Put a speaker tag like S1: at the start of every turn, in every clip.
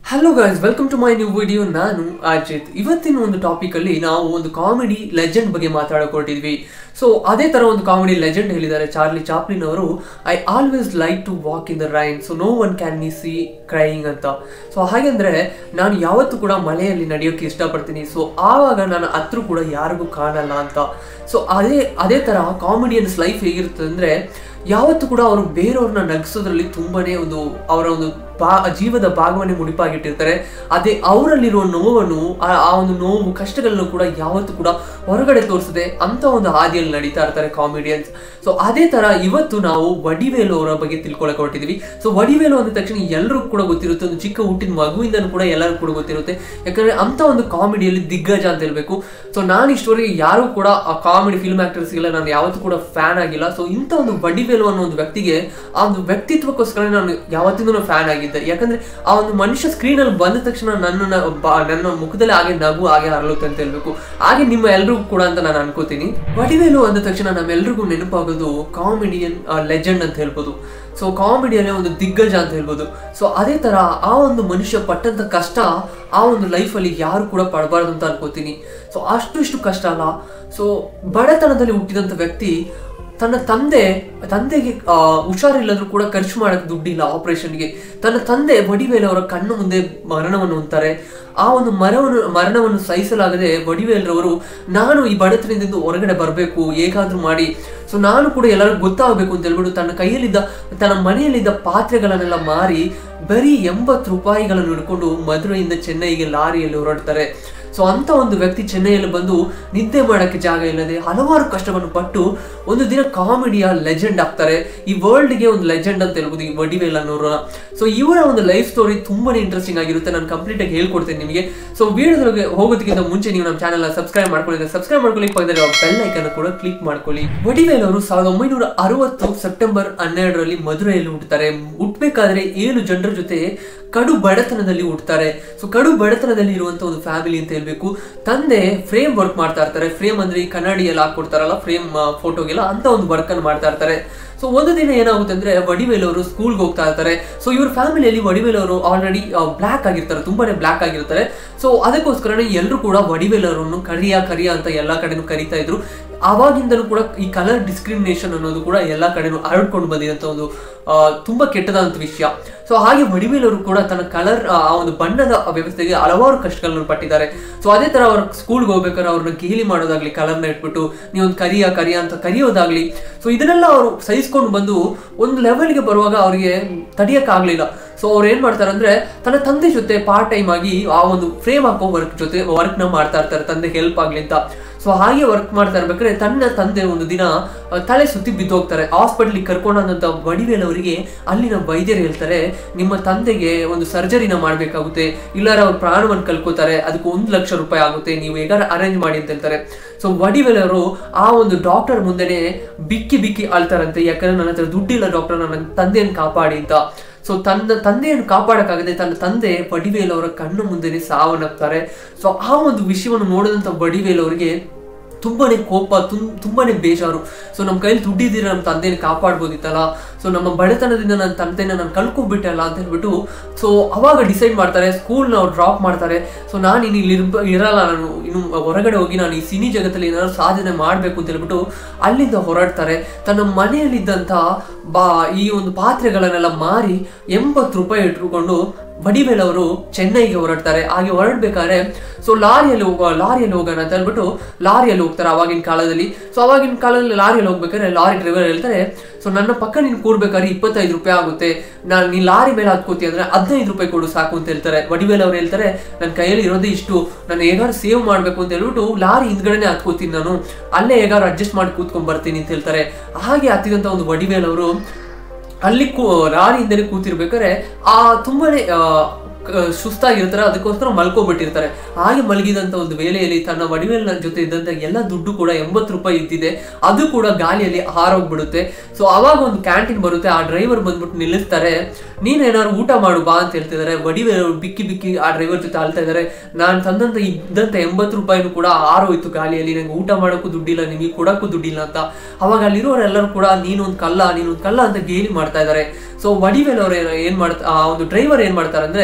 S1: hello guys welcome to my new video ನಾನು ಅಜಿತ್ ಇವತ್ತಿನ ಒಂದು ಟಾಪಿಕ್ ಅಲ್ಲಿ ನಾವು ಒಂದು ಕಾಮಿಡಿ ಲೆಜೆಂಡ್ ಬಗ್ಗೆ ಮಾತಾಡಕೊಟ್ಟಿದ್ವಿ ಸೊ ಅದೇ ತರ ಒಂದು ಕಾಮಿಡಿ ಲೆಜೆಂಡ್ ಹೇಳಿದ್ದಾರೆ ಚಾರ್ಲಿ ಚಾಪ್ಲಿನ್ ಅವರು I always like to walk in the rain so no one can me see crying ಅಂತ ಸೊ ಹಾಗೆಂದ್ರೆ ನಾನು ಯಾವತ್ತೂ ಕೂಡ ಮಳೆಯಲ್ಲಿ ನಡೆಯೋಕೆ ಇಷ್ಟಪಡ್ತೀನಿ ಸೊ ಆವಾಗ ನನ್ನ ಹತ್ರ ಕೂಡ ಯಾರಿಗೂ ಕಾಣಲ್ಲ ಅಂತ ಸೊ ಅದೇ ಅದೇ ತರ ಕಾಮಿಡಿಯನ್ಸ್ ಲೈಫ್ ಹೇಗಿರ್ತದೆ ಅಂದ್ರೆ ಯಾವತ್ತೂ ಕೂಡ ಅವರು ಬೇರೆಯವ್ರನ್ನ ನಗಿಸೋದ್ರಲ್ಲಿ ತುಂಬಾನೇ ಒಂದು ಅವರ ಒಂದು ಬಾ ಜೀವದ ಭಾಗವನ್ನೇ ಮುಡಿಪಾಗಿಟ್ಟಿರ್ತಾರೆ ಅದೇ ಅವರಲ್ಲಿರುವ ನೋವನ್ನು ಆ ಆ ಒಂದು ನೋವು ಕಷ್ಟಗಳನ್ನು ಕೂಡ ಯಾವತ್ತೂ ಕೂಡ ಹೊರಗಡೆ ತೋರಿಸದೆ ಅಂತ ಒಂದು ಹಾದಿಯಲ್ಲಿ ನಡೀತಾ ಇರ್ತಾರೆ ಕಾಮಿಡಿಯನ್ಸ್ ಸೊ ಅದೇ ತರ ಇವತ್ತು ನಾವು ವಡಿವೇಲು ಅವರ ಬಗ್ಗೆ ತಿಳ್ಕೊಳಕ್ ಹೊರಟಿದ್ವಿ ಸೊ ವಡಿವೇಲು ಅಂದ ತಕ್ಷಣ ಎಲ್ಲರಿಗೂ ಕೂಡ ಗೊತ್ತಿರುತ್ತೆ ಒಂದು ಚಿಕ್ಕ ಹುಟ್ಟಿನ ಮಗುವಿಂದನೂ ಕೂಡ ಎಲ್ಲರಿಗೂ ಕೂಡ ಗೊತ್ತಿರುತ್ತೆ ಯಾಕಂದ್ರೆ ಅಂತ ಒಂದು ಕಾಮಿಡಿಯಲ್ಲಿ ದಿಗ್ಗಜ ಅಂತ ಹೇಳ್ಬೇಕು ಸೊ ನಾನು ಇಷ್ಟವರೆಗೆ ಯಾರು ಕೂಡ ಆ ಕಾಮಿಡಿ ಫಿಲ್ಮ್ ಆಕ್ಟರ್ಸ್ಗೆಲ್ಲ ನಾನು ಯಾವತ್ತೂ ಕೂಡ ಫ್ಯಾನ್ ಆಗಿಲ್ಲ ಸೊ ಇಂಥ ಒಂದು ವಡಿವೇಲು ಅನ್ನೋ ಒಂದು ವ್ಯಕ್ತಿಗೆ ಆ ಒಂದು ವ್ಯಕ್ತಿತ್ವಕ್ಕೋಸ್ಕರ ನಾನು ಯಾವತ್ತಿಂದೂ ಫ್ಯಾನ್ ಆಗಿದ್ದೆ ಯಾಕಂದ್ರೆ ಆ ಒಂದು ಮನುಷ್ಯ ಸ್ಕ್ರೀನ್ ಅಲ್ಲಿ ಬಂದ ತಕ್ಷಣ ನನ್ನ ಬ- ನನ್ನ ಮುಖದಲ್ಲಿ ಹಾಗೆ ನಗು ಹಾಗೆ ಹರಳುತ್ತೆ ಅಂತ ಹೇಳ್ಬೇಕು ಹಾಗೆ ನಿಮ್ಮ ಎಲ್ರಿಗೂ ಕೂಡ ಅಂತ ನಾನು ಅನ್ಕೋತೀನಿ ವಡಿವೇಲು ಅಂದ ತಕ್ಷಣ ನಮ್ಮೆಲ್ರಿಗೂ ನೆನಪಾಗೋದು ಕಾಮಿಡಿಯನ್ ಲೆಜೆಂಡ್ ಅಂತ ಹೇಳ್ಬೋದು ಸೊ ಕಾಮಿಡಿಯಲ್ಲೇ ಒಂದು ದಿಗ್ಗಜ ಅಂತ ಹೇಳ್ಬೋದು ಸೊ ಅದೇ ತರ ಆ ಒಂದು ಮನುಷ್ಯ ಪಟ್ಟಂತ ಕಷ್ಟ ಆ ಒಂದು ಲೈಫಲ್ಲಿ ಯಾರು ಕೂಡ ಪಡಬಾರ್ದು ಅಂತ ಅನ್ಕೋತೀನಿ ಸೊ ಅಷ್ಟು ಇಷ್ಟು ಕಷ್ಟ ಅಲ್ಲ ಸೊ ಬಡತನದಲ್ಲಿ ಹುಟ್ಟಿದಂಥ ವ್ಯಕ್ತಿ ತನ್ನ ತಂದೆ ತಂದೆಗೆ ಆ, ಹುಷಾರಿಲ್ಲದ್ರೂ ಕೂಡ ಖರ್ಚು ಮಾಡಕ್ಕೆ ದುಡ್ಡಿಲ್ಲ ಆಪರೇಷನ್ಗೆ ತನ್ನ ತಂದೆ ವಡಿವೇಲು ಅವರ ಕಣ್ಣು ಮುಂದೆ ಮರಣವನ್ನು ಹೊಂತಾರೆ ಆ ಒಂದು ಮರವನ್ನು ಮರಣವನ್ನು ಸಹಿಸಲಾಗದೆ ವಡಿವೇಲ್ರವರು ನಾನು ಈ ಬಡತನದಿಂದ ಹೊರಗಡೆ ಬರಬೇಕು ಹೇಗಾದ್ರೂ ಮಾಡಿ ಸೊ ನಾನು ಕೂಡ ಎಲ್ಲರಿಗೂ ಗೊತ್ತಾಗಬೇಕು ಅಂತ ಹೇಳ್ಬಿಟ್ಟು ತನ್ನ ಕೈಯಲ್ಲಿದ್ದ ತನ್ನ ಮನೆಯಲ್ಲಿದ್ದ ಪಾತ್ರೆಗಳನ್ನೆಲ್ಲ ಮಾರಿ ಬರೀ ಎಂಬತ್ತು ರೂಪಾಯಿಗಳನ್ನು ಹಿಡ್ಕೊಂಡು ಮಧುರೆಯಿಂದ ಚೆನ್ನೈಗೆ ಲಾರಿಯಲ್ಲಿ ಹೊರಡ್ತಾರೆ ಸೊ ಅಂತ ಒಂದು ವ್ಯಕ್ತಿ ಚೆನ್ನೈಯಲ್ಲಿ ಬಂದು ನಿದ್ದೆ ಮಾಡೋಕ್ಕೆ ಜಾಗ ಇಲ್ಲದೆ ಹಲವಾರು ಕಷ್ಟವನ್ನು ಪಟ್ಟು ಒಂದು ದಿನ ಕಾಮಿಡಿಯ ಲೆಜೆಂಡ್ ಆಗ್ತಾರೆ ಈ ವರ್ಲ್ಡ್ಗೆ ಒಂದು ಲೆಜೆಂಡ್ ಅಂತ ಹೇಳ್ಬೋದು ಈ ವಡಿವೇಲ್ ಅನ್ನೋರ ಸೊ ಇವರ ಒಂದು ಲೈಫ್ ಸ್ಟೋರಿ ತುಂಬಾನೇ ಇಂಟ್ರೆಸ್ಟಿಂಗ್ ಆಗಿರುತ್ತೆ ನಾನು ಕಂಪ್ಲೀಟ್ ಆಗಿ ಹೇಳ್ಕೊಡ್ತೇನೆ ನಿಮಗೆ ಸೊ ವಿಡಿಯೋದೊಳಗೆ ಹೋಗೋದಕ್ಕಿಂತ ಮುಂಚೆ ನೀವು ನಮ್ಮ ಚಾನಲ್ ಸಬ್ಸ್ಕ್ರೈಬ್ ಮಾಡ್ಕೊಳ್ಳಿ ಸಬ್ಸ್ಕ್ರೈಬ್ ಮಾಡ್ಕೊಳ್ಳಿ ಪಕ್ಕದಲ್ಲಿ ಬೆಲ್ ಐಕನ್ ಕೂಡ ಕ್ಲಿಕ್ ಮಾಡ್ಕೊಳ್ಳಿ ವಡಿವೇಲ್ ಅವರು ಸಾವಿರದ ಒಂಬೈನೂರ ಅರವತ್ತು ಸೆಪ್ಟೆಂಬರ್ ಹನ್ನೆರಡರಲ್ಲಿ ಮಧುರೆಯಲ್ಲಿ ಹುಟ್ಟುತ್ತಾರೆ ಹುಟ್ಟಬೇಕಾದ್ರೆ ಏಳು ಜನರ ಜೊತೆ ಕಡು ಬಡತನದಲ್ಲಿ ಹುಟ್ಟುತ್ತಾರೆ ಸೊ ಕಡು ಬಡತನದಲ್ಲಿ ಇರುವಂತ ಒಂದು ಫ್ಯಾಮಿಲಿ ಅಂತ ಹೇಳ್ಬೇಕು ತಂದೆ ಫ್ರೇಮ್ ವರ್ಕ್ ಮಾಡ್ತಾ ಇರ್ತಾರೆ ಫ್ರೇಮ್ ಅಂದ್ರೆ ಈ ಕನ್ನಡಿ ಎಲ್ಲ ಹಾಕೊಡ್ತಾರಲ್ಲ ಫ್ರೇಮ್ ಫೋಟೋಗೆಲ್ಲ ಅಂತ ಒಂದು ವರ್ಕ್ ಅನ್ನು ಮಾಡ್ತಾ ಇರ್ತಾರೆ ಸೊ ಒಂದು ದಿನ ಏನಾಗುತ್ತೆ ಅಂದ್ರೆ ವಡಿವೇಲ್ ಅವರು ಸ್ಕೂಲ್ಗೆ ಹೋಗ್ತಾ ಇರ್ತಾರೆ ಸೊ ಇವ್ರ ಫ್ಯಾಮಿಲಿಯಲ್ಲಿ ವಡಿವೇಲ್ ಅವರು ಆಲ್ರೆಡಿ ಬ್ಲ್ಯಾಕ್ ಆಗಿರ್ತಾರೆ ತುಂಬಾನೇ ಬ್ಲ್ಯಾಕ್ ಆಗಿರ್ತಾರೆ ಸೊ ಅದಕ್ಕೋಸ್ಕರನೇ ಎಲ್ಲರೂ ಕೂಡ ವಡಿವೇಲ್ ಅವರನ್ನು ಕರಿಯ ಕರಿಯ ಅಂತ ಎಲ್ಲಾ ಕಡೆನೂ ಕರಿತಾ ಇದ್ರು ಆವಾಗಿಂದನೂ ಕೂಡ ಈ ಕಲರ್ ಡಿಸ್ಕ್ರಿಮಿನೇಷನ್ ಅನ್ನೋದು ಕೂಡ ಎಲ್ಲಾ ಕಡೆನೂ ಹರಡ್ಕೊಂಡು ಬಂದಿದಂತ ಒಂದು ಆ, ತುಂಬಾ ಕೆಟ್ಟದಾದಂತ ವಿಷಯ ಸೊ ಹಾಗೆ ವಡಿವೇಲ್ ಅವರು ಕೂಡ ತನ್ನ ಕಲರ್ ಆ ಒಂದು ಬಣ್ಣದ ವ್ಯವಸ್ಥೆಗೆ ಹಲವಾರು ಕಷ್ಟಗಳನ್ನು ಪಟ್ಟಿದ್ದಾರೆ ಸೊ ಅದೇ ತರ ಅವ್ರ ಸ್ಕೂಲ್ಗೆ ಹೋಗ್ಬೇಕಾದ್ರೆ ಅವ್ರನ್ನ ಗೇಲಿ ಮಾಡೋದಾಗ್ಲಿ ಕಲರ್ನ ಇಟ್ಬಿಟ್ಟು ನೀವೊಂದು ಕರಿಯ ಕರಿಯ ಅಂತ ಕರಿಯೋದಾಗ್ಲಿ ಸೊ ಇದನ್ನೆಲ್ಲ ಅವರು ಸಹಿಸ್ಕೊಂಡು ಬಂದು ಒಂದು ಲೆವೆಲ್ಗೆ ಬರುವಾಗ ಅವರಿಗೆ ತಡಿಯಕ್ಕಾಗ್ಲಿಲ್ಲ ಸೊ ಅವ್ರು ಏನ್ ಮಾಡ್ತಾರೆ ಅಂದ್ರೆ ತನ್ನ ತಂದೆ ಜೊತೆ ಪಾರ್ಟ್ ಟೈಮ್ ಆಗಿ ಆ ಒಂದು ಫ್ರೇಮ್ ಹಾಕೋ ವರ್ಕ್ ಜೊತೆ ವರ್ಕ್ ನ ಮಾಡ್ತಾ ಇರ್ತಾರೆ ತಂದೆ ಹೆಲ್ಪ್ ಆಗ್ಲಿ ಅಂತ ಸೊ ಹಾಗೆ ವರ್ಕ್ ಮಾಡ್ತಾ ಇರ್ಬೇಕಾದ್ರೆ ತನ್ನ ತಂದೆ ಒಂದು ದಿನ ಆ, ತಲೆ ಸುತ್ತಿ ಬಿದ್ದೋಗ್ತಾರೆ ಹಾಸ್ಪಿಟ್ಲಿಗೆ ಕರ್ಕೊಂಡಂತ ವಡಿವೇಲ್ ಅವರಿಗೆ ಅಲ್ಲಿನ ವೈದ್ಯರು ಹೇಳ್ತಾರೆ ನಿಮ್ಮ ತಂದೆಗೆ ಒಂದು ಸರ್ಜರಿನ ಮಾಡ್ಬೇಕಾಗುತ್ತೆ ಇಲ್ಲಾರ ಅವ್ರ ಪ್ರಾಣವನ್ನು ಕಳ್ಕೊತಾರೆ ಅದಕ್ಕೆ ಒಂದು ಲಕ್ಷ ರೂಪಾಯಿ ಆಗುತ್ತೆ ನೀವು ಹೇಗಾರ ಅರೇಂಜ್ ಮಾಡಿ ಅಂತ ಹೇಳ್ತಾರೆ ಸೊ ವಡಿವೇಲ್ ಅವರು ಆ ಒಂದು ಡಾಕ್ಟರ್ ಮುಂದೆನೆ ಬಿಕ್ಕಿ ಬಿಕ್ಕಿ ಅಳ್ತಾರಂತೆ ಯಾಕಂದ್ರೆ ನನ್ನ ಹತ್ರ ದುಡ್ಡಿಲ್ಲ ಡಾಕ್ಟರ್ ನನ್ನ ತಂದೆಯನ್ನು ಕಾಪಾಡಿ ಅಂತ ಸೊ ತನ್ನ ತಂದೆಯನ್ನು ಕಾಪಾಡಕ್ಕಾಗದೆ ತನ್ನ ತಂದೆ ವಡಿವೇಲ್ ಅವರ ಕಣ್ಣು ಮುಂದೆನೆ ಸಾವನ್ನಪ್ತಾರೆ ಸೊ ಆ ಒಂದು ವಿಷಯವನ್ನು ನೋಡಿದಂತ ವಡಿವೇಲ್ ಅವರಿಗೆ ತುಂಬಾನೇ ಕೋಪ ತುಂ ತುಂಬಾನೇ ಬೇಜಾರು ಸೊ ನಮ್ಮ ಕೈಲಿ ದುಡ್ಡಿದ್ದೀರ ನಮ್ಮ ತಂದೆನ ಕಾಪಾಡ್ಬೋದಿತ್ತಲ್ಲ ಸೊ ನಮ್ಮ ಬಡತನದಿಂದ ನನ್ನ ತಂದೆನ ನಾನು ಕಳ್ಕೊಬಿಟ್ಟಲ್ಲ ಅಂತ ಹೇಳ್ಬಿಟ್ಟು ಸೊ ಅವಾಗ ಡಿಸೈಡ್ ಮಾಡ್ತಾರೆ ಸ್ಕೂಲ್ನ ಅವ್ರು ಡ್ರಾಪ್ ಮಾಡ್ತಾರೆ ಸೊ ನಾನು ಇನ್ನು ಇಲ್ಲಿ ಇರ್ಬ- ಇರಲ್ಲ ನಾನು ಇನ್ನು ಹೊರಗಡೆ ಹೋಗಿ ನಾನು ಈ ಸಿನಿ ಜಗತ್ತಲ್ಲಿ ಏನಾದ್ರು ಸಾಧನೆ ಮಾಡಬೇಕು ಅಂತ ಹೇಳ್ಬಿಟ್ಟು ಅಲ್ಲಿಂದ ಹೊರಡ್ತಾರೆ ತನ್ನ ಮನೆಯಲ್ಲಿದ್ದಂಥ ಬಾ ಈ ಒಂದು ಪಾತ್ರೆಗಳನ್ನೆಲ್ಲ ಮಾರಿ ಎಂಬತ್ತು ರೂಪಾಯಿ ಇಟ್ಕೊಂಡು ವಡಿವೇಲ್ ಅವರು ಚೆನ್ನೈಗೆ ಹೊರಡ್ತಾರೆ ಹಾಗೆ ಹೊರಡ್ಬೇಕಾದ್ರೆ ಸೊ ಲಾರಿಯಲ್ಲಿ ಹೋಗೋ ಲಾರಿಯಲ್ಲಿ ಹೋಗೋಣ ಅಂತ ಹೇಳ್ಬಿಟ್ಟು ಲಾರಿಯಲ್ಲಿ ಹೋಗ್ತಾರೆ ಅವಾಗಿನ ಕಾಲದಲ್ಲಿ ಸೊ ಅವಾಗಿನ ಕಾಲದಲ್ಲಿ ಲಾರಿಯಲ್ಲಿ ಹೋಗ್ಬೇಕಾದ್ರೆ ಲಾರಿ ಡ್ರೈವರ್ ಹೇಳ್ತಾರೆ ಸೊ ನನ್ನ ಪಕ್ಕ ನೀನು ಕೂರ್ಬೇಕಾದ್ರೆ ಇಪ್ಪತ್ತೈದು ರೂಪಾಯಿ ಆಗುತ್ತೆ ನಾನು ನೀ ಲಾರಿ ಮೇಲೆ ಹತ್ಕೋತಿ ಅಂದ್ರೆ ಹದಿನೈದು ರೂಪಾಯಿ ಕೊಡು ಸಾಕು ಅಂತ ಹೇಳ್ತಾರೆ ವಡಿವೇಲ್ ಅವ್ರು ಹೇಳ್ತಾರೆ ನನ್ನ ಕೈಯಲ್ಲಿ ಇರೋದೇ ಇಷ್ಟು ನಾನು ಹೇಗಾರು ಸೇವ್ ಮಾಡಬೇಕು ಅಂತ ಹೇಳ್ಬಿಟ್ಟು ಲಾರಿ ಹಿಂದ್ಗಡೆನೆ ಹತ್ಕೋತೀನಿ ನಾನು ಅಲ್ಲೇ ಹೇಗಾರು ಅಡ್ಜಸ್ಟ್ ಮಾಡಿ ಕೂತ್ಕೊಂಡ್ ಬರ್ತೀನಿ ಅಂತ ಹೇಳ್ತಾರೆ ಹಾಗೆ ಹತ್ತಿದಂತ ಒಂದು ವಡಿವೇಲ್ ಅವರು ಅಲ್ಲಿ ಕೂ ಲಾರಿಯಿಂದಲೇ ಕೂತಿರ್ಬೇಕಾದ್ರೆ ಆ ತುಂಬಾನೇ ಆ, ಕ- ಸುಸ್ತಾಗಿರ್ತಾರೆ ಅದಕ್ಕೋಸ್ಕರ ಮಲ್ಕೊಂಡ್ಬಿಟ್ಟಿರ್ತಾರೆ ಹಾಗೆ ಮಲಗಿದಂತ ಒಂದು ವೇಳೆಯಲ್ಲಿ ತನ್ನ ವಡಿವೇಲ್ನ ಜೊತೆ ಇದ್ದಂತ ಎಲ್ಲ ದುಡ್ಡು ಕೂಡ ಎಂಬತ್ತು ರೂಪಾಯಿ ಇದ್ದಿದೆ ಅದು ಕೂಡ ಗಾಳಿಯಲ್ಲಿ ಹಾರೋಗ್ಬಿಡುತ್ತೆ ಸೊ ಅವಾಗ ಒಂದು ಕ್ಯಾಂಟೀನ್ ಬರುತ್ತೆ ಆ ಡ್ರೈವರ್ ಬಂದ್ಬಿಟ್ಟು ನಿಲ್ಲಿಸ್ತಾರೆ ನೀನ್ ಏನಾದ್ರು ಊಟ ಮಾಡು ಬಾ ಅಂತ ಹೇಳ್ತಿದ್ದಾರೆ ವಡಿವೇಲ್ ಅವ್ರು ಬಿಕ್ಕಿ ಬಿಕ್ಕಿ ಆ ಡ್ರೈವರ್ ಜೊತೆ ಆಳ್ತಾ ಇದ್ದಾರೆ ನಾನು ತಂದಂತ ಇದ್ದಂತ ಎಂಬತ್ತು ರೂಪಾಯಿನೂ ಕೂಡ ಹಾರೋಯ್ತು ಗಾಳಿಯಲ್ಲಿ ನಂಗೆ ಊಟ ಮಾಡೋಕ್ಕೂ ದುಡ್ಡಿಲ್ಲ ನಿಮಗೆ ಕೊಡಕ್ಕೂ ದುಡ್ಡಿಲ್ಲ ಅಂತ ಅವಾಗ ಅಲ್ಲಿರೋರೆಲ್ಲರೂ ಕೂಡ ನೀನೊಂದು ಕಲ್ಲ ನೀನೊಂದು ಕಲ್ಲ ಅಂತ ಗೇಲಿ ಮಾಡ್ತಾ ಇದ್ದಾರೆ ಸೊ ವಡಿವೇಲ್ ಅವ್ರು ಏನ್- ಏನ್ ಮಾಡ್ತಾ ಆ ಒಂದು ಡ್ರೈವರ್ ಏನ್ ಮಾಡ್ತಾರೆ ಅಂದ್ರೆ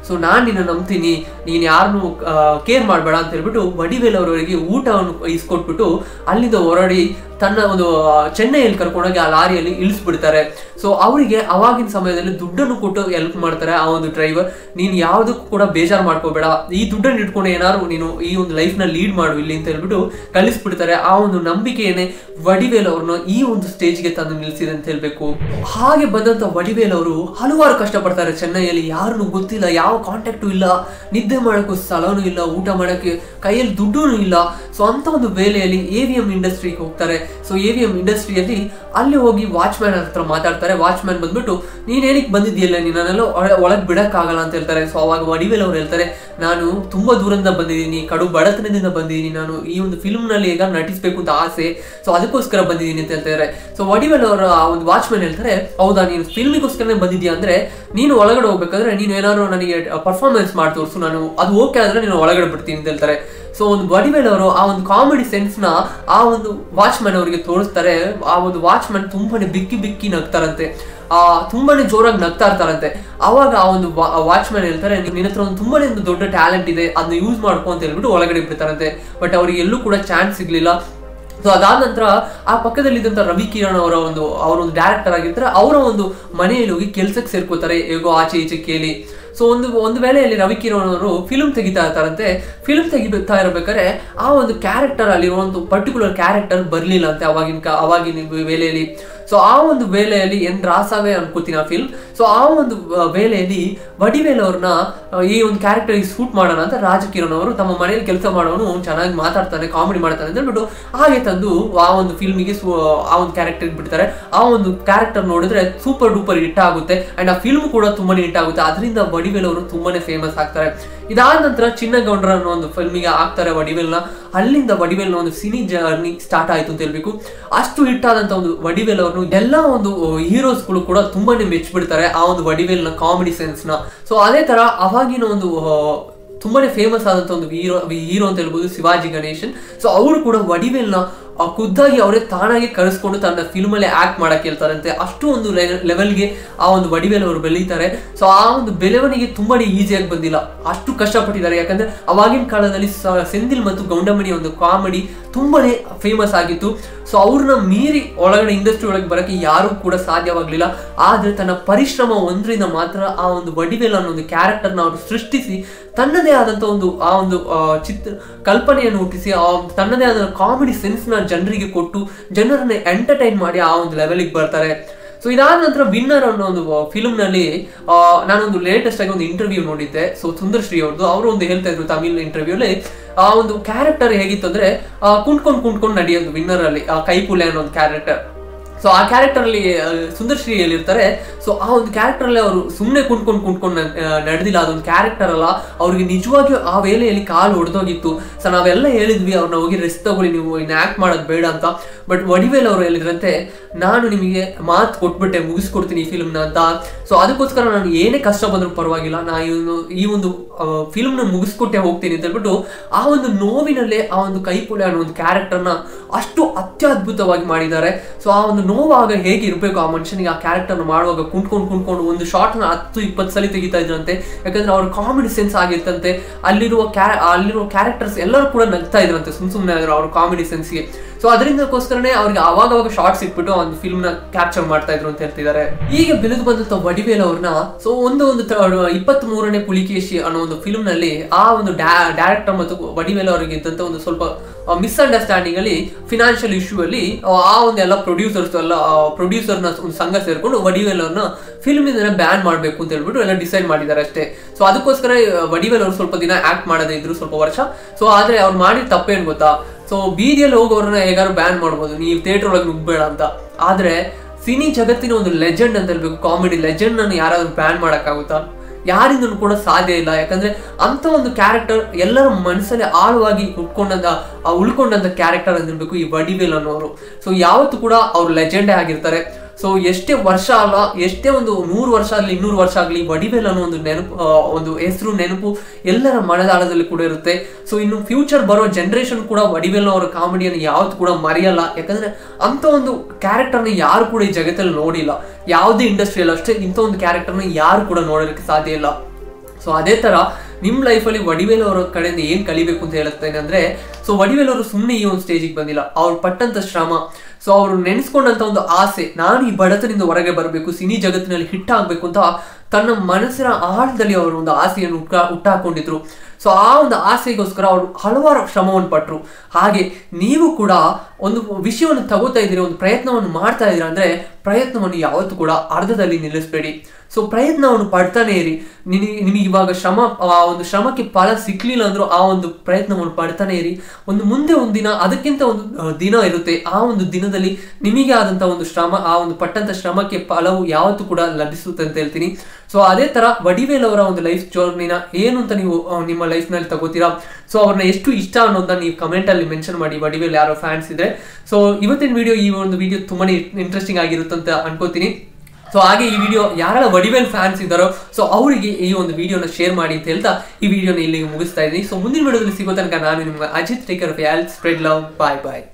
S1: ಸೊ ನಾನು ನಿನ್ನ ನಂಬ್ತೀನಿ ನೀನು ಯಾರನ್ನು ಕೇರ್ ಮಾಡಬೇಡ ಅಂತ ಹೇಳ್ಬಿಟ್ಟು ವಡಿವೇಲ್ ಅವರವರಿಗೆ ಊಟವನ್ನು ಇಸ್ಕೊಟ್ಬಿಟ್ಟು ಅಲ್ಲಿಂದ ಹೊರಡಿ ತನ್ನ ಒಂದು ಆ, ಚೆನ್ನೈಯಲ್ಲಿ ಕರ್ಕೊಂಡೋಗಿ ಆ ಲಾರಿಯಲ್ಲಿ ಇಳಿಸ್ಬಿಡ್ತಾರೆ ಸೊ ಅವರಿಗೆ ಅವಾಗಿನ ಸಮಯದಲ್ಲಿ ದುಡ್ಡನ್ನು ಕೊಟ್ಟು ಹೆಲ್ಪ್ ಮಾಡ್ತಾರೆ ಆ ಒಂದು ಡ್ರೈವರ್ ನೀನು ಯಾವುದಕ್ಕೂ ಕೂಡ ಬೇಜಾರು ಮಾಡ್ಕೋಬೇಡ ಈ ದುಡ್ಡನ್ನು ಇಟ್ಕೊಂಡು ಏನಾದ್ರು ನೀನು ಈ ಒಂದು ಲೈಫ್ನ ಲೀಡ್ ಮಾಡು ಇಲ್ಲಿ ಅಂತ ಹೇಳ್ಬಿಟ್ಟು ಕಲಿಸ್ಬಿಡ್ತಾರೆ ಆ ಒಂದು ನಂಬಿಕೆಯೇನೆ ವಡಿವೇಲ್ ಅವ್ರನ್ನ ಈ ಒಂದು ಸ್ಟೇಜ್ಗೆ ತಂದು ನಿಲ್ಲಿಸಿದೆ ಅಂತ ಹೇಳ್ಬೇಕು ಹಾಗೆ ಬಂದಂತ ವಡಿವೇಲ್ ಅವರು ಹಲವಾರು ಕಷ್ಟಪಡ್ತಾರೆ ಚೆನ್ನೈಯಲ್ಲಿ ಯಾರನ್ನು ಗೊತ್ತಿಲ್ಲ ಯಾವ ಕಾಂಟ್ಯಾಕ್ಟು ಇಲ್ಲ ನಿದ್ದೆ ಮಾಡೋಕ್ಕೂ ಸ್ಥಳನೂ ಇಲ್ಲ ಊಟ ಮಾಡೋಕ್ಕೆ ಕೈಯಲ್ಲಿ ದುಡ್ಡೂ ಇಲ್ಲ ಸೊ ಅಂತ ಒಂದು ವೇಳೆಯಲ್ಲಿ ಎ ವಿ ಎಂ ಇಂಡಸ್ಟ್ರಿಗೆ ಹೋಗ್ತಾರೆ ಸೊ ಎ ವಿ ಎಂ ಇಂಡಸ್ಟ್ರಿಯಲ್ಲಿ ಅಲ್ಲಿ ಹೋಗಿ ವಾಚ್ಮ್ಯಾನ್ ಹತ್ರ ಮಾತಾಡ್ತಾರೆ ವಾಚ್ಮ್ಯಾನ್ ಬಂದ್ಬಿಟ್ಟು ನೀನ್ ಏನಕ್ಕೆ ಬಂದಿದ್ಯಲ್ಲ ನೀನನ್ನೆಲ್ಲ ಒಳಗೆ ಬಿಡಕ್ಕಾಗಲ್ಲ ಅಂತ ಹೇಳ್ತಾರೆ ಸೊ ಅವಾಗ ವಡಿವೇಲ್ ಅವ್ರು ಹೇಳ್ತಾರೆ ನಾನು ತುಂಬಾ ದೂರದಿಂದ ಬಂದಿದ್ದೀನಿ ಕಡು ಬಡತನದಿಂದ ಬಂದಿದ್ದೀನಿ ನಾನು ಈ ಒಂದು ಫಿಲ್ಮ್ ನಲ್ಲಿ ಈಗ ನಟಿಸ್ಬೇಕು ಅಂತ ಆಸೆ ಸೊ ಅದಕ್ಕೋಸ್ಕರ ಬಂದಿದ್ದೀನಿ ಅಂತ ಹೇಳ್ತಾರೆ ಸೊ ವಡಿವೇಲ್ ಅವರ ಆ ಒಂದು ವಾಚ್ಮ್ಯಾನ್ ಹೇಳ್ತಾರೆ ಹೌದಾ ನೀನು ಫಿಲ್ಮಿಗೋಸ್ಕರನೇ ಬಂದಿದ್ಯಾ ಅಂದ್ರೆ ನೀನು ಒಳಗಡೆ ಹೋಗ್ಬೇಕಾದ್ರೆ ನೀನು ಏನಾದ್ರು ನನಗೆ ಪರ್ಫಾರ್ಮೆನ್ಸ್ ಮಾಡಿ ತೋರಿಸು ನಾನು ಅದು ಓಕೆ ಆದ್ರೆ ನೀನು ಒಳಗಡೆ ಬಿಡ್ತೀನಿ ಅಂತ ಹೇಳ್ತಾರೆ ಸೊ ಒಂದು ವಡಿವೇಲ್ ಅವರು ಆ ಒಂದು ಕಾಮಿಡಿ ಸೆನ್ಸ್ ನ ಆ ಒಂದು ವಾಚ್ಮ್ಯಾನ್ ಅವರಿಗೆ ತೋರಿಸ್ತಾರೆ ಆ ಒಂದು ವಾಚ್ಮ್ಯಾನ್ ತುಂಬಾನೇ ಬಿಕ್ಕಿ ಬಿಕ್ಕಿ ನಗ್ತಾರಂತೆ ಆ ತುಂಬಾನೇ ಜೋರಾಗಿ ನಗ್ತಾ ಇರ್ತಾರಂತೆ ಅವಾಗ ಆ ಒಂದು ವಾಚ್ಮ್ಯಾನ್ ಹೇಳ್ತಾರೆ ನಿನ್ನ ಹತ್ರ ಒಂದು ತುಂಬಾನೇ ಒಂದು ದೊಡ್ಡ ಟ್ಯಾಲೆಂಟ್ ಇದೆ ಅದನ್ನ ಯೂಸ್ ಮಾಡ್ಕೊ ಅಂತ ಹೇಳ್ಬಿಟ್ಟು ಒಳಗಡೆ ಬಿಡ್ತಾರಂತೆ ಬಟ್ ಅವ್ರಿಗೆ ಎಲ್ಲೂ ಕೂಡ ಚಾನ್ಸ್ ಸಿಗ್ಲಿಲ್ಲ ಸೊ ಅದಾದ ನಂತರ ಆ ಪಕ್ಕದಲ್ಲಿದ್ದಂಥ ರವಿ ಕಿರಣ್ ಅವರ ಒಂದು ಅವರ ಒಂದು ಡೈರೆಕ್ಟರ್ ಆಗಿರ್ತಾರೆ ಅವರ ಒಂದು ಮನೆಯಲ್ಲಿ ಹೋಗಿ ಕೆಲ್ಸಕ್ಕೆ ಸೇರ್ಕೋತಾರೆ ಹೇಗೋ ಆಚೆ ಈಚೆ ಕೇಳಿ ಸೊ ಒಂದು ಒಂದು ವೇಳೆಯಲ್ಲಿ ರವಿ ಕಿರಣ್ ಅವರು ಫಿಲ್ಮ್ ತೆಗಿತಾ ಇರ್ತಾರಂತೆ ಫಿಲ್ಮ್ ತೆಗಿತಾ ಇರ್ಬೇಕಾದ್ರೆ ಆ ಒಂದು ಕ್ಯಾರೆಕ್ಟರ್ ಅಲ್ಲಿ ಒಂದು ಪರ್ಟಿಕ್ಯುಲರ್ ಕ್ಯಾರೆಕ್ಟರ್ ಬರ್ಲಿಲ್ಲ ಅಂತೆ ಅವಾಗಿನ ಕಾ- ಅವಾಗಿನ ವೇಳೆಯಲ್ಲಿ ಸೊ ಆ ಒಂದು ವೇಳೆಯಲ್ಲಿ ಎನ್ ರಾಸವೇ ಅನ್ಕೋತೀನಿ ಆ ಫಿಲ್ಮ್ ಸೊ ಆ ಒಂದು ಆ, ವೇಳೆಯಲ್ಲಿ ವಡಿವೇಲ್ ಅವ್ರನ್ನ ಆ, ಈ ಒಂದು ಕ್ಯಾರೆಕ್ಟರ್ ಶೂಟ್ ಮಾಡೋಣ ಅಂತ ರಾಜ್ ಕಿರಣ್ ಅವರು ತಮ್ಮ ಮನೆಯಲ್ಲಿ ಕೆಲಸ ಮಾಡೋನು ಚೆನ್ನಾಗಿ ಮಾತಾಡ್ತಾನೆ ಕಾಮಿಡಿ ಮಾಡ್ತಾನೆ ಅಂತ ಹೇಳ್ಬಿಟ್ಟು ಹಾಗೆ ತಂದು ಆ ಒಂದು ಫಿಲ್ಮಿಗೆ ಆ ಒಂದು ಕ್ಯಾರೆಕ್ಟರ್ ಬಿಡ್ತಾರೆ ಆ ಒಂದು ಕ್ಯಾರೆಕ್ಟರ್ ನೋಡಿದ್ರೆ ಸೂಪರ್ ಡೂಪರ್ ಹಿಟ್ ಆಗುತ್ತೆ ಅಂಡ್ ಆ ಫಿಲ್ಮ್ ಕೂಡ ತುಂಬಾನೇ ಹಿಟ್ ಆಗುತ್ತೆ ಅದರಿಂದ ವಡಿವೇಲ್ ಅವರು ತುಂಬಾನೇ ಫೇಮಸ್ ಆಗ್ತಾರೆ ಇದಾದ ನಂತರ ಚಿನ್ನಗೌಡ್ರ ಅನ್ನೋ ಒಂದು ಫಿಲ್ಮಿಗೆ ಆಗ್ತಾರೆ ವಡಿವೇಲ್ನ ಅಲ್ಲಿಂದ ವಡಿವೇಲ್ನ ಒಂದು ಸಿನಿ ಜರ್ನಿ ಸ್ಟಾರ್ಟ್ ಆಯ್ತು ಅಂತ ಹೇಳ್ಬೇಕು ಅಷ್ಟು ಹಿಟ್ ಆದಂತ ಒಂದು ವಡಿವೇಲ್ ಅವ್ರನ್ನು ಎಲ್ಲ ಒಂದು ಹೀರೋಸ್ಗಳು ಕೂಡ ತುಂಬಾನೇ ಮೆಚ್ಚಿಬಿಡ್ತಾರೆ ಆ ಒಂದು ವಡಿವೇಲ್ನ ಕಾಮಿಡಿ ಸೆನ್ಸ್ ನ ಸೊ ಅದೇ ತರ ಅವಾಗಿನ ಒಂದು ಆ, ತುಂಬಾನೇ ಫೇಮಸ್ ಆದಂತ ಒಂದು ಹೀರೋ ಹೀರೋ ಅಂತ ಹೇಳ್ಬೋದು ಶಿವಾಜಿ ಗಣೇಶನ್ ಸೊ ಅವರು ಕೂಡ ವಡಿವೇಲ್ನ ಆ ಖುದ್ದಾಗಿ ಅವರೇ ತಾನಾಗಿ ಕರೆಸ್ಕೊಂಡು ತನ್ನ ಫಿಲ್ಮ್ ಅಲ್ಲಿ ಆಕ್ಟ್ ಮಾಡಕ್ ಹೇಳ್ತಾರಂತೆ ಅಷ್ಟು ಒಂದು ಲೆವೆಲ್ಗೆ ಆ ಒಂದು ವಡಿವೇಲ್ ಅವರು ಬೆಳೀತಾರೆ ಸೊ ಆ ಒಂದು ಬೆಳವಣಿಗೆ ತುಂಬಾನೇ ಈಸಿಯಾಗಿ ಬಂದಿಲ್ಲ ಅಷ್ಟು ಕಷ್ಟಪಟ್ಟಿದ್ದಾರೆ ಯಾಕಂದ್ರೆ ಅವಾಗಿನ ಕಾಲದಲ್ಲಿ ಸ- ಸೆಂದಿಲ್ ಮತ್ತು ಗೌಂಡಮಣಿ ಒಂದು ಕಾಮಿಡಿ ತುಂಬಾನೇ ಫೇಮಸ್ ಆಗಿತ್ತು ಸೊ ಅವ್ರನ್ನ ಮೀರಿ ಒಳಗಡೆ ಇಂಡಸ್ಟ್ರಿ ಒಳಗೆ ಬರಕ್ಕೆ ಯಾರೂ ಕೂಡ ಸಾಧ್ಯವಾಗ್ಲಿಲ್ಲ ಆದ್ರೆ ತನ್ನ ಪರಿಶ್ರಮ ಒಂದರಿಂದ ಮಾತ್ರ ಆ ಒಂದು ವಡಿವೇಲ್ ಅನ್ನೋ ಒಂದು ಕ್ಯಾರೆಕ್ಟರ್ನ ಅವರು ಸೃಷ್ಟಿಸಿ ತನ್ನದೇ ಆದಂತ ಒಂದು ಆ ಒಂದು ಆ, ಚಿತ್ರ ಕಲ್ಪನೆಯನ್ನು ಹುಟ್ಟಿಸಿ ಆ ಒಂದು ತನ್ನದೇ ಆದ ಕಾಮಿಡಿ ಸೆನ್ಸ್ ನ ಜನರಿಗೆ ಕೊಟ್ಟು ಜನರನ್ನ ಎಂಟರ್ಟೈನ್ ಮಾಡಿ ಆ ಒಂದು ಲೆವೆಲ್ಗೆ ಬರ್ತಾರೆ ಸೊ ಇದಾದ ನಂತರ ವಿನ್ನರ್ ಅನ್ನೋ ಒಂದು ಫಿಲ್ಮ್ ನಲ್ಲಿ ಆ, ನಾನೊಂದು ಲೇಟೆಸ್ಟ್ ಆಗಿ ಒಂದು ಇಂಟರ್ವ್ಯೂ ನೋಡಿದ್ದೆ ಸೊ ಸುಂದರ್ ಶ್ರೀ ಅವ್ರದ್ದು ಅವರು ಒಂದು ಹೇಳ್ತಾ ಇದ್ರು ತಮಿಳ್ ಇಂಟರ್ವ್ಯೂ ಅಲ್ಲಿ ಆ ಒಂದು ಕ್ಯಾರೆಕ್ಟರ್ ಹೇಗಿತ್ತು ಅಂದ್ರೆ ಆ, ಕುಂಟ್ಕೊಂಡ್ ಕುಂಟ್ಕೊಂಡ್ ನಡೆಯೋದು ವಿನ್ನರ್ ಅಲ್ಲಿ ಆ ಕೈಪುಲೆ ಅನ್ನೋ ಒಂದು ಕ್ಯಾರೆಕ್ಟರ್ ಸೊ ಆ ಕ್ಯಾರೆಕ್ಟರ್ ಅಲ್ಲಿ ಆ, ಸುಂದರ್ ಶ್ರೀ ಹೇಳಿರ್ತಾರೆ ಸೊ ಆ ಒಂದು ಕ್ಯಾರೆಕ್ಟರ್ ಅಲ್ಲಿ ಅವರು ಸುಮ್ಮನೆ ಕುಂಟ್ಕೊಂಡು ಕುಂಟ್ಕೊಂಡು ನಡೆದಿಲ್ಲ ಅದೊಂದು ಕ್ಯಾರೆಕ್ಟರ್ ಅಲ್ಲ ಅವ್ರಿಗೆ ನಿಜವಾಗಿಯೂ ಆ ವೇಳೆಯಲ್ಲಿ ಕಾಲು ಹೊಡೆದೋಗಿತ್ತು ಸೊ ನಾವೆಲ್ಲ ಹೇಳಿದ್ವಿ ಅವ್ರನ್ನ ಹೋಗಿ ರೆಸ್ಟ್ ತಗೊಳ್ಳಿ ನೀವು ಇನ್ನು ಆಕ್ಟ್ ಮಾಡೋದು ಬೇಡ ಅಂತ ಬಟ್ ವಡಿವೇಲ್ ಅವರು ಹೇಳಿದ್ರಂತೆ ನಾನು ನಿಮಗೆ ಮಾತು ಕೊಟ್ಬಿಟ್ಟೆ ಮುಗಿಸ್ಕೊಡ್ತೀನಿ ಈ ಫಿಲ್ಮ್ನ ಅಂತ ಸೊ ಅದಕ್ಕೋಸ್ಕರ ನಾನು ಏನೇ ಕಷ್ಟ ಬಂದರೂ ಪರವಾಗಿಲ್ಲ ನಾ ಈ ಒಂದು ಈ ಒಂದು ಫಿಲ್ಮ್ನ ಮುಗಿಸ್ಕೊಟ್ಟೆ ಹೋಗ್ತೀನಿ ಅಂತ ಹೇಳ್ಬಿಟ್ಟು ಆ ಒಂದು ನೋವಿನಲ್ಲೇ ಆ ಒಂದು ಕೈಪುಲೆ ಅನ್ನೋ ಒಂದು ಕ್ಯಾರೆಕ್ಟರ್ನ ಅಷ್ಟು ಅತ್ಯದ್ಭುತವಾಗಿ ಮಾಡಿದ್ದಾರೆ ಸೊ ಆ ಒಂದು ನೋವಾಗ ಹೇಗೆ ಇರಬೇಕು ಆ ಮನುಷ್ಯನಿಗೆ ಆ ಕ್ಯಾರೆಕ್ಟರ್ನ ಮಾಡುವಾಗ ಕುಂಟ್ಕೊಂಡು ಕುಂಟ್ಕೊಂಡು ಒಂದು ಶಾರ್ಟ್ನ ಹತ್ತು ಇಪ್ಪತ್ತು ಸಲ ತೆಗಿತಾ ಇದ್ರಂತೆ ಯಾಕಂದ್ರೆ ಅವ್ರ ಕಾಮಿಡಿ ಸೆನ್ಸ್ ಆಗಿರ್ತಂತೆ ಅಲ್ಲಿರುವ ಕ್ಯಾ ಅಲ್ಲಿರುವ ಕ್ಯಾರೆಕ್ಟರ್ಸ್ ಎಲ್ಲರೂ ಕೂಡ ನಗ್ತಾ ಇದ್ರಂತೆ ಸುಮ್ ಸುಮ್ಮನೆ ಆದ್ರು ಅವ್ರ ಕಾಮಿಡಿ ಸೆನ್ಸ್ಗೆ ಸೊ ಅದರಿಂದಕ್ಕೋಸ್ಕರನೇ ಅವ್ರಿಗೆ ಅವಾಗ ಅವಾಗ ಶಾರ್ಟ್ಸ್ ಇಟ್ಬಿಟ್ಟು ಒಂದು ಫಿಲ್ಮ್ ನ ಕ್ಯಾಪ್ಚರ್ ಮಾಡ್ತಾ ಇದ್ರು ಅಂತ ಹೇಳ್ತಿದ್ದಾರೆ ಈಗ ಬೆಳೆದು ಬಂದಂತ ವಡಿವೇಲ್ ಅವ್ರನ್ನ ಸೊ ಒಂದು ಒಂದು ಇಪ್ಪತ್ತ್ ಮೂರನೇ ಪುಲಿಕೇಶಿ ಅನ್ನೋ ಒಂದು ಫಿಲ್ಮ್ ನಲ್ಲಿ ಆ ಒಂದು ಡೈರೆಕ್ಟರ್ ಮತ್ತು ವಡಿವೇಲ್ ಅವರಿಗೆ ಇದ್ದಂತ ಒಂದು ಸ್ವಲ್ಪ ಮಿಸ್ಅಂಡರ್ಸ್ಟ್ಯಾಂಡಿಂಗ್ ಅಲ್ಲಿ ಫಿನಾನ್ಷಿಯಲ್ ಇಶ್ಯೂ ಅಲ್ಲಿ ಆ, ಆ ಒಂದು ಎಲ್ಲ ಪ್ರೊಡ್ಯೂಸರ್ಸ್ ಎಲ್ಲ ಪ್ರೊಡ್ಯೂಸರ್ನ ಒಂದು ಸಂಘ ಸೇರ್ಕೊಂಡು ವಡಿವೇಲ್ ಅವ್ರನ್ನ ಫಿಲ್ಮ್ ಇಂದ ಬ್ಯಾನ್ ಮಾಡಬೇಕು ಅಂತ ಹೇಳ್ಬಿಟ್ಟು ಎಲ್ಲ ಡಿಸೈಡ್ ಮಾಡಿದ್ದಾರೆ ಅಷ್ಟೇ ಸೊ ಅದಕ್ಕೋಸ್ಕರ ಆ, ವಡಿವೇಲ್ ಅವರು ಸ್ವಲ್ಪ ದಿನ ಆಕ್ಟ್ ಮಾಡದೇ ಇದ್ರು ಸ್ವಲ್ಪ ವರ್ಷ ಸೊ ಆದ್ರೆ ಅವ್ರು ಮಾಡಿದ ತಪ್ಪೇನ್ ಗೊತ್ತಾ ಸೊ ಬೀದಿಯಲ್ಲಿ ಹೋಗೋರನ್ನ ಹೇಗಾದ್ರು ಬ್ಯಾನ್ ಮಾಡ್ಬೋದು ನೀವು ಥಿಯೇಟರ್ ಒಳಗೆ ನುಗ್ಬೇಡ ಅಂತ ಆದ್ರೆ ಸಿನಿ ಜಗತ್ತಿನ ಒಂದು ಲೆಜೆಂಡ್ ಅಂತ ಹೇಳ್ಬೇಕು ಕಾಮಿಡಿ ಲೆಜೆಂಡ್ ಅನ್ನು ಯಾರಾದ್ರೂ ಬ್ಯಾನ್ ಮಾಡಕ್ಕಾಗುತ್ತಾ ಯಾರಿಂದನೂ ಕೂಡ ಸಾಧ್ಯ ಇಲ್ಲ ಯಾಕಂದ್ರೆ ಅಂತ ಒಂದು ಕ್ಯಾರೆಕ್ಟರ್ ಎಲ್ಲರ ಮನಸ್ಸಲ್ಲಿ ಆಳವಾಗಿ ಉಟ್ಕೊಂಡಂತ ಆ ಉಳ್ಕೊಂಡಂತ ಕ್ಯಾರೆಕ್ಟರ್ ಅಂದಿರ್ಬೇಕು ಈ ವಡಿವೇಲ್ ಅನ್ನೋರು ಸೊ ಯಾವತ್ತೂ ಕೂಡ ಅವ್ರು ಲೆಜೆಂಡೇ ಆಗಿರ್ತಾರೆ ಸೊ ಎಷ್ಟೇ ವರ್ಷ ಅಲ್ಲ ಎಷ್ಟೇ ಒಂದು ನೂರು ವರ್ಷ ಆಗಲಿ ಇನ್ನೂರು ವರ್ಷ ಆಗಲಿ ವಡಿವೇಲ್ ಅನ್ನೋ ಒಂದು ನೆನಪು ಆ, ಒಂದು ಹೆಸರು ನೆನಪು ಎಲ್ಲರ ಮನದಾಳದಲ್ಲಿ ಕೂಡ ಇರುತ್ತೆ ಸೊ ಇನ್ನು ಫ್ಯೂಚರ್ ಬರೋ ಜನರೇಷನ್ ಕೂಡ ವಡಿವೇಲ್ ಅವರ ಕಾಮಿಡಿಯನ್ನು ಯಾವತ್ತು ಕೂಡ ಮರೆಯಲ್ಲ ಯಾಕಂದ್ರೆ ಅಂತ ಒಂದು ಕ್ಯಾರೆಕ್ಟರ್ನ ಯಾರು ಕೂಡ ಈ ಜಗತ್ತಲ್ಲಿ ನೋಡಿಲ್ಲ ಯಾವುದೇ ಇಂಡಸ್ಟ್ರಿಯಲ್ಲಿ ಅಷ್ಟೇ ಇಂಥ ಒಂದು ಕ್ಯಾರೆಕ್ಟರ್ನ ಯಾರು ಕೂಡ ನೋಡೋದಕ್ಕೆ ಸಾಧ್ಯ ಇಲ್ಲ ಸೊ ಅದೇ ತರ ನಿಮ್ಮ ಲೈಫಲ್ಲಿ ವಡಿವೇಲ್ ಅವರ ಕಡೆಯಿಂದ ಏನ್ ಕಲಿಬೇಕು ಅಂತ ಹೇಳುತ್ತೇನೆ ಅಂದ್ರೆ ಸೊ ವಡಿವೇಲ್ ಅವರು ಸುಮ್ಮನೆ ಈ ಒಂದು ಸ್ಟೇಜಿಗೆ ಬಂದಿಲ್ಲ ಅವ್ರು ಪಟ್ಟಂತ ಶ್ರಮ ಸೊ ಅವರು ನೆನೆಸ್ಕೊಂಡಂತ ಒಂದು ಆಸೆ ನಾನು ಈ ಬಡತನದಿಂದ ಹೊರಗೆ ಬರಬೇಕು ಸಿನಿ ಜಗತ್ತಿನಲ್ಲಿ ಹಿಟ್ ಆಗ್ಬೇಕು ಅಂತ ತನ್ನ ಮನಸ್ಸಿನ ಆಳದಲ್ಲಿ ಅವರು ಒಂದು ಆಸೆಯನ್ನು ಹುಟ್ಟ ಹುಟ್ಟಾಕೊಂಡಿದ್ರು ಸೊ ಆ ಒಂದು ಆಸೆಗೋಸ್ಕರ ಅವರು ಹಲವಾರು ಶ್ರಮವನ್ನು ಪಟ್ಟರು ಹಾಗೆ ನೀವು ಕೂಡ ಒಂದು ವಿಷಯವನ್ನು ತಗೋತಾ ಇದ್ದೀರಿ ಒಂದು ಪ್ರಯತ್ನವನ್ನು ಮಾಡ್ತಾ ಇದ್ದೀರಾ ಅಂದ್ರೆ ಪ್ರಯತ್ನವನ್ನು ಯಾವತ್ತೂ ಕೂಡ ಅರ್ಧದಲ್ಲಿ ನಿಲ್ಲಿಸಬೇಡಿ ಸೊ ಪ್ರಯತ್ನವನ್ನು ಪಡ್ತಾನೆ ಇರಿ ನಿನಗೆ ನಿಮಗೆ ಇವಾಗ ಶ್ರಮ ಆ ಒಂದು ಶ್ರಮಕ್ಕೆ ಫಲ ಸಿಕ್ಲಿಲ್ಲ ಅಂದ್ರೂ ಆ ಒಂದು ಪ್ರಯತ್ನವನ್ನು ಪಡ್ತಾನೆ ಇರಿ ಒಂದು ಮುಂದೆ ಒಂದು ದಿನ ಅದಕ್ಕಿಂತ ಒಂದು ಆ, ದಿನ ಇರುತ್ತೆ ಆ ಒಂದು ದಿನದಲ್ಲಿ ನಿಮಗೆ ಆದಂತ ಒಂದು ಶ್ರಮ ಆ ಒಂದು ಪಟ್ಟಂತ ಶ್ರಮಕ್ಕೆ ಫಲವು ಯಾವತ್ತೂ ಕೂಡ ಲಭಿಸುತ್ತೆ ಅಂತ ಹೇಳ್ತೀನಿ ಸೊ ಅದೇ ತರ ವಡಿವೇಲ್ ಅವರ ಒಂದು ಲೈಫ್ ಜರ್ನಿನ ಏನು ಅಂತ ನೀವು ಆ, ನಿಮ್ಮ ಲೈಫ್ ನಲ್ಲಿ ತಗೋತೀರಾ ಸೊ ಅವ್ರನ್ನ ಎಷ್ಟು ಇಷ್ಟ ಅನ್ನೋದನ್ನ ನೀವು ಕಮೆಂಟ್ ಅಲ್ಲಿ ಮೆನ್ಷನ್ ಮಾಡಿ ವಡಿವೇಲ್ ಯಾರೋ ಫ್ಯಾನ್ಸ್ ಇದ್ರೆ ಸೊ ಇವತ್ತಿನ ವಿಡಿಯೋ ಈ ಒಂದು ವಿಡಿಯೋ ತುಂಬಾನೇ ಇಂಟ್ರೆಸ್ಟಿಂಗ್ ಆಗಿರುತ್ತೆ ಅಂತ ಅನ್ಕೋತೀನಿ ಸೊ ಹಾಗೆ ಈ ವಿಡಿಯೋ ಯಾರೆಲ್ಲ ವಡಿವೇಲ್ ಫ್ಯಾನ್ಸ್ ಇದ್ದಾರೋ ಸೊ ಅವರಿಗೆ ಈ ಒಂದು ವಿಡಿಯೋನ ಶೇರ್ ಮಾಡಿ ಅಂತ ಹೇಳ್ತಾ ಈ ವಿಡಿಯೋನ ಇಲ್ಲಿಗೆ ಮುಗಿಸ್ತಾ ಇದ್ದೀನಿ ಸೊ ಮುಂದಿನ ವಿಡಿಯೋದಲ್ಲಿ ಸಿಗೋ ತನಕ ನಾನು ನಿಮ್ಗೆ Ajith take care of spread love bye bye